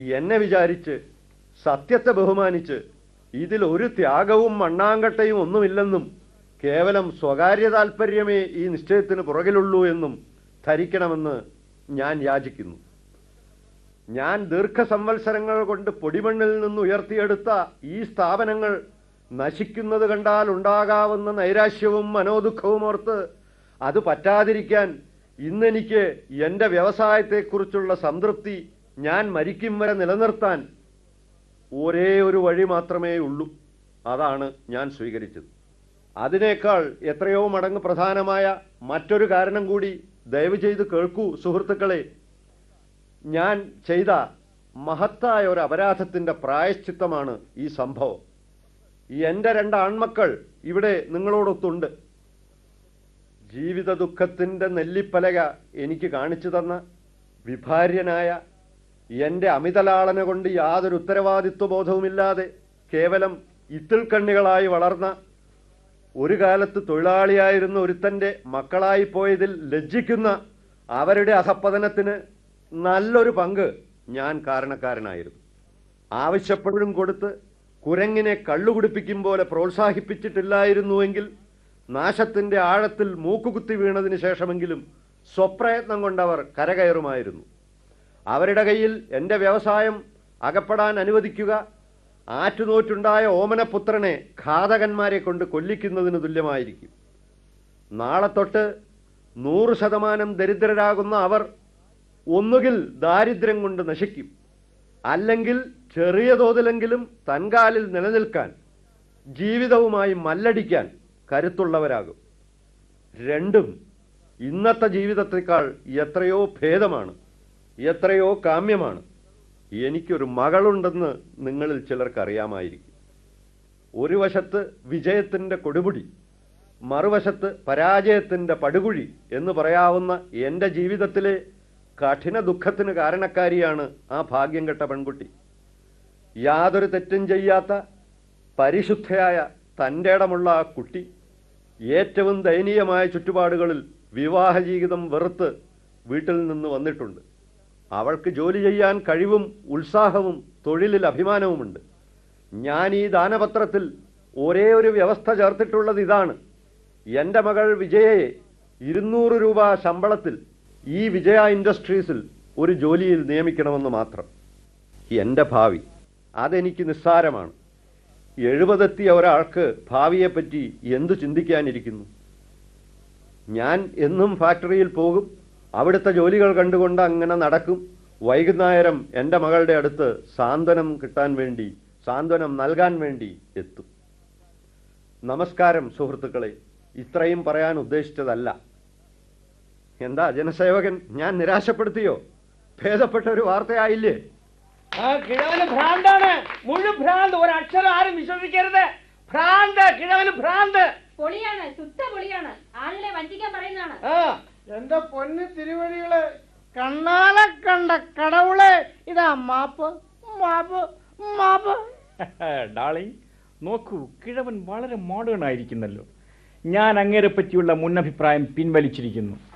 എന്നെ വിചാരിച്ച് സത്യത്തെ ബഹുമാനിച്ച് ഇതിൽ ഒരു ത്യാഗവും മണ്ണാങ്കട്ടയും ഒന്നുമില്ലെന്നും കേവലം സ്വകാര്യ താൽപ്പര്യമേ ഈ നിശ്ചയത്തിന് പുറകിലുള്ളൂ എന്നും ധരിക്കണമെന്ന് ഞാൻ യാചിക്കുന്നു ഞാൻ ദീർഘസംവത്സരങ്ങൾ കൊണ്ട് പൊടിമണ്ണിൽ നിന്ന് ഉയർത്തിയെടുത്ത ഈ സ്ഥാപനങ്ങൾ നശിക്കുന്നത് കണ്ടാൽ ഉണ്ടാകാവുന്ന നൈരാശ്യവും മനോദുഃഖവും ഓർത്ത് അത് പറ്റാതിരിക്കാൻ ഇന്നെനിക്ക് എൻ്റെ വ്യവസായത്തെക്കുറിച്ചുള്ള സംതൃപ്തി ഞാൻ മരിക്കും വരെ നിലനിർത്താൻ ഒരേ ഒരു വഴി മാത്രമേ ഉള്ളൂ അതാണ് ഞാൻ സ്വീകരിച്ചത് അതിനേക്കാൾ എത്രയോ മടങ്ങ് പ്രധാനമായ മറ്റൊരു കാരണം കൂടി ദയവ് ചെയ്ത് കേൾക്കൂ സുഹൃത്തുക്കളെ ഞാൻ ചെയ്ത മഹത്തായ ഒരു അപരാധത്തിൻ്റെ പ്രായശ്ചിത്തമാണ് ഈ സംഭവം എൻ്റെ രണ്ട് ആൺമക്കൾ ഇവിടെ നിങ്ങളോടൊത്തുണ്ട് ജീവിത ദുഃഖത്തിൻ്റെ നെല്ലിപ്പലക എനിക്ക് കാണിച്ചു തന്ന വിഭാര്യനായ എൻ്റെ അമിതലാളന കൊണ്ട് യാതൊരു ഉത്തരവാദിത്വ ബോധവുമില്ലാതെ കേവലം ഇത്തിൾക്കണ്ണികളായി വളർന്ന ഒരു കാലത്ത് തൊഴിലാളിയായിരുന്ന ഒരുത്തൻ്റെ മക്കളായി പോയതിൽ ലജ്ജിക്കുന്ന അവരുടെ അധപ്പതനത്തിന് നല്ലൊരു പങ്ക് ഞാൻ കാരണക്കാരനായിരുന്നു ആവശ്യപ്പെടും കൊടുത്ത് കുരങ്ങിനെ കള്ളുകുടിപ്പിക്കും പോലെ പ്രോത്സാഹിപ്പിച്ചിട്ടില്ലായിരുന്നുവെങ്കിൽ നാശത്തിൻ്റെ ആഴത്തിൽ മൂക്കുകുത്തി വീണതിന് ശേഷമെങ്കിലും സ്വപ്രയത്നം കൊണ്ടവർ കരകയറുമായിരുന്നു അവരുടെ കയ്യിൽ എൻ്റെ വ്യവസായം അകപ്പെടാൻ അനുവദിക്കുക ആറ്റുനോറ്റുണ്ടായ ഓമനപുത്രനെ ഘാതകന്മാരെ കൊണ്ട് കൊല്ലിക്കുന്നതിന് തുല്യമായിരിക്കും നാളെ തൊട്ട് നൂറ് ശതമാനം ദരിദ്രരാകുന്ന അവർ ഒന്നുകിൽ ദാരിദ്ര്യം കൊണ്ട് നശിക്കും അല്ലെങ്കിൽ ചെറിയ തോതിലെങ്കിലും തൻകാലിൽ നിലനിൽക്കാൻ ജീവിതവുമായി മല്ലടിക്കാൻ കരുത്തുള്ളവരാകും രണ്ടും ഇന്നത്തെ ജീവിതത്തെക്കാൾ എത്രയോ ഭേദമാണ് എത്രയോ കാമ്യമാണ് എനിക്കൊരു മകളുണ്ടെന്ന് നിങ്ങളിൽ ചിലർക്ക് അറിയാമായിരിക്കും ഒരു വശത്ത് വിജയത്തിൻ്റെ കൊടുമുടി മറുവശത്ത് പരാജയത്തിൻ്റെ പടുകുഴി എന്ന് പറയാവുന്ന എൻ്റെ ജീവിതത്തിലെ കഠിന ദുഃഖത്തിന് കാരണക്കാരിയാണ് ആ ഭാഗ്യം കെട്ട പെൺകുട്ടി യാതൊരു തെറ്റും ചെയ്യാത്ത പരിശുദ്ധയായ തൻ്റെ ഇടമുള്ള ആ കുട്ടി ഏറ്റവും ദയനീയമായ ചുറ്റുപാടുകളിൽ വിവാഹ ജീവിതം വെറുത്ത് വീട്ടിൽ നിന്ന് വന്നിട്ടുണ്ട് അവൾക്ക് ജോലി ചെയ്യാൻ കഴിവും ഉത്സാഹവും തൊഴിലിൽ അഭിമാനവുമുണ്ട് ഞാൻ ഈ ദാനപത്രത്തിൽ ഒരേ ഒരു വ്യവസ്ഥ ചേർത്തിട്ടുള്ളത് ഇതാണ് എൻ്റെ മകൾ വിജയയെ ഇരുന്നൂറ് രൂപ ശമ്പളത്തിൽ ഈ വിജയ ഇൻഡസ്ട്രീസിൽ ഒരു ജോലിയിൽ നിയമിക്കണമെന്ന് മാത്രം എൻ്റെ ഭാവി അതെനിക്ക് നിസ്സാരമാണ് എഴുപതെത്തിയ ഒരാൾക്ക് ഭാവിയെപ്പറ്റി എന്തു ചിന്തിക്കാനിരിക്കുന്നു ഞാൻ എന്നും ഫാക്ടറിയിൽ പോകും അവിടുത്തെ ജോലികൾ കണ്ടുകൊണ്ട് അങ്ങനെ നടക്കും വൈകുന്നേരം എൻ്റെ മകളുടെ അടുത്ത് സാന്ത്വനം കിട്ടാൻ വേണ്ടി സാന്ത്വനം നൽകാൻ വേണ്ടി എത്തും നമസ്കാരം സുഹൃത്തുക്കളെ ഇത്രയും പറയാൻ ഉദ്ദേശിച്ചതല്ല എന്താ ജനസേവകൻ ഞാൻ നിരാശപ്പെടുത്തിയോ ഭേദപ്പെട്ട ഒരു വാർത്തയായില്ലേ ആ കിഴവന് ഭ്രാന്താണ് മുഴു ഭ്രാന്ത് ഒരക്ഷരം ആരും വിശ്വസിക്കരുത് ഭ്രാന്ത് കിഴവന് ഭ്രാന്ത് പൊളിയാണ് ശുദ്ധ പൊളിയാണ് ആളുകളെ വഞ്ചിക്കാൻ പറയുന്നതാണ് ആ എന്റെ പൊന്ന് തിരുവഴികള് കണ്ണാലെ കണ്ട കടവുളെ ഇതാ മാപ്പ് മാപ്പ് മാപ്പ് ഡാളിങ് നോക്കൂ കിഴവൻ വളരെ മോഡേൺ ആയിരിക്കുന്നല്ലോ ഞാൻ അങ്ങേരെ പറ്റിയുള്ള മുന്നഭിപ്രായം പിൻവലിച്ചിരിക്കുന്നു